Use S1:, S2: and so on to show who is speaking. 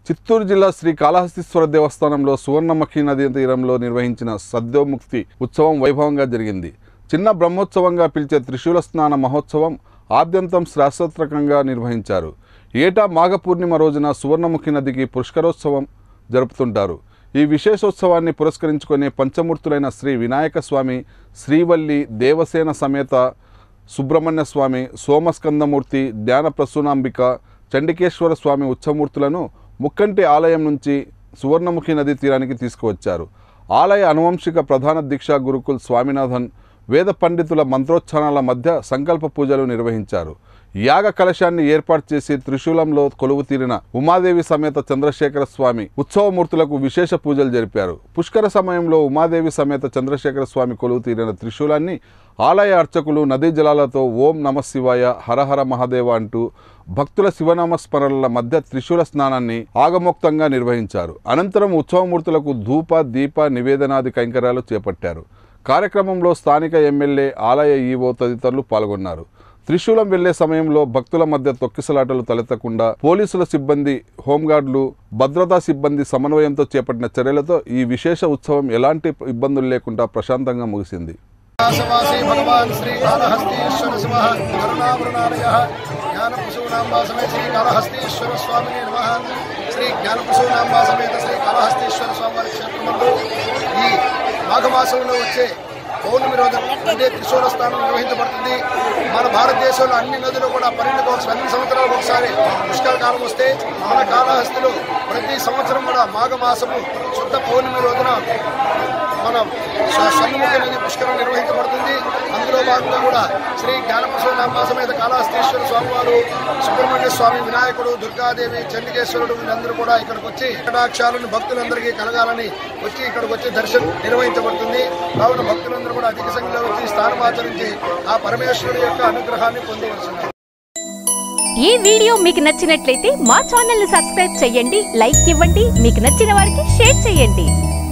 S1: చిత్తూరు జిల్లా శ్రీ కాళహస్తీశ్వర దేవస్థానంలో సువర్ణముఖి నది తీరంలో నిర్వహించిన సద్యోముక్తి ఉత్సవం వైభవంగా జరిగింది చిన్న బ్రహ్మోత్సవంగా పిలిచే త్రిశూల స్నాన మహోత్సవం ఆద్యంతం శాస్త్రకంగా నిర్వహించారు ఏటా మాఘ పూర్ణిమ రోజున సువర్ణముఖి నదికి పుష్కరోత్సవం జరుపుతుంటారు ఈ విశేషోత్సవాన్ని పురస్కరించుకునే పంచమూర్తులైన శ్రీ వినాయక స్వామి శ్రీవల్లి దేవసేన సమేత సుబ్రహ్మణ్య స్వామి సోమస్కందమూర్తి జ్ఞాన ప్రసూనాంబిక చండికేశ్వర స్వామి ఉత్సవమూర్తులను ముక్కంటి ఆలయం నుంచి సువర్ణముఖి నది తీరానికి తీసుకువచ్చారు ఆలయ అనువంశిక ప్రధాన దీక్షా గురుకుల్ స్వామినాథన్ వేద పండితుల మంత్రోచ్చారణల మధ్య సంకల్ప పూజలు నిర్వహించారు యాగ కలశాన్ని ఏర్పాటు చేసి త్రిశూలంలో కొలువు తీరిన ఉమాదేవి సమేత చంద్రశేఖర స్వామి ఉత్సవమూర్తులకు విశేష పూజలు జరిపారు పుష్కర సమయంలో ఉమాదేవి సమేత చంద్రశేఖర స్వామి కొలువు తీరిన త్రిశూలాన్ని ఆలయ అర్చకులు నదీ జలాలతో ఓం నమ శివాయ హరహర మహాదేవ అంటూ భక్తుల శివనామస్మరణల మధ్య త్రిశూల స్నానాన్ని ఆగమోక్తంగా నిర్వహించారు అనంతరం ఉత్సవమూర్తులకు ధూప దీప నివేదనాది కైంకర్యాలు చేపట్టారు కార్యక్రమంలో స్థానిక ఎమ్మెల్యే ఆలయ ఈవో తదితరులు పాల్గొన్నారు త్రిశూలం వెళ్లే సమయంలో భక్తుల మధ్య తొక్కిసలాటలు తలెత్తకుండా పోలీసుల సిబ్బంది హోంగార్డులు భద్రతా సిబ్బంది సమన్వయంతో చేపట్టిన చర్యలతో ఈ విశేష ఉత్సవం ఎలాంటి ఇబ్బందులు లేకుండా ప్రశాంతంగా ముగిసింది
S2: వాసవాసి భగవాన్ శ్రీ కాళహస్తీశ్వర శివ కరుణావృణాలయ జ్ఞానపుసూనాంబా సమేత శ్రీ కాళహస్తీశ్వర స్వామిని నమ శ్రీ జ్ఞానపుసూనాంబా సమేత శ్రీ కాళహస్తీశ్వర స్వామి వారి క్షేత్రమందు ఈ మాఘమాసంలో వచ్చే పౌర్ణమి రోజు అంటే త్రిశూల స్థానం నిర్వహించబడుతుంది మన భారతదేశంలో అన్ని నదులు కూడా పరిణితి ఒకసారి అన్ని సంవత్సరాలకు ఒకసారి పుష్కర కాలం వస్తే మన కాళహస్తిలో ప్రతి సంవత్సరం కూడా మాఘమాసము శుద్ధ పౌర్ణమి రోజున మన స- సన్ముఖ నది పుష్కరం నిర్వహించబడుతుంది అందులో భాగంగా కూడా శ్రీ జ్ఞానప్రసూనాంబ సమేత కాళహస్తీశ్వర స్వామి వారు సుబ్రహ్మణ్య స్వామి వినాయకుడు దుర్గాదేవి చండికేశ్వరుడు వీళ్ళందరూ కూడా ఇక్కడికి వచ్చి కటాక్షాలను భక్తులందరికీ కలగాలని వచ్చి ఇక్కడికి వచ్చి దర్శనం నిర్వహించబడుతుంది కావున భక్తులందరూ కూడా అధిక సంఖ్యలో వచ్చి స్థానమాచరించి ఆ పరమేశ్వరుడు యొక్క అనుగ్రహాన్ని పొందవలసింది
S3: ఈ వీడియో మీకు నచ్చినట్లయితే మా ఛానల్ ని సబ్స్క్రైబ్ చేయండి లైక్ ఇవ్వండి మీకు నచ్చిన వారికి షేర్ చేయండి